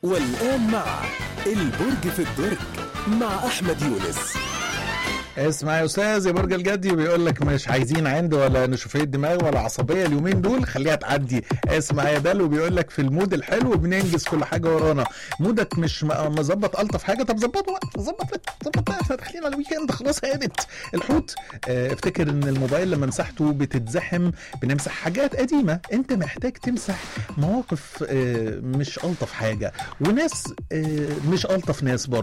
والآن مع البرج في الدرج مع أحمد يونس اسمع يا استاذ يا برج الجدي بيقول لك مش عايزين عند ولا نشوفيه دماغ ولا عصبيه اليومين دول خليها تعدي اسمع يا دلو بيقول لك في المود الحلو بننجز كل حاجه ورانا مودك مش م- مظبط الطف حاجه طب ظبطه بقى ظبط بقى ظبط بقى احنا داخلين على الويكند خلاص هانت الحوت اه افتكر ان الموبايل لما مسحته بتتزحم بنمسح حاجات قديمه انت محتاج تمسح مواقف اه مش الطف حاجه وناس اه مش الطف ناس برضه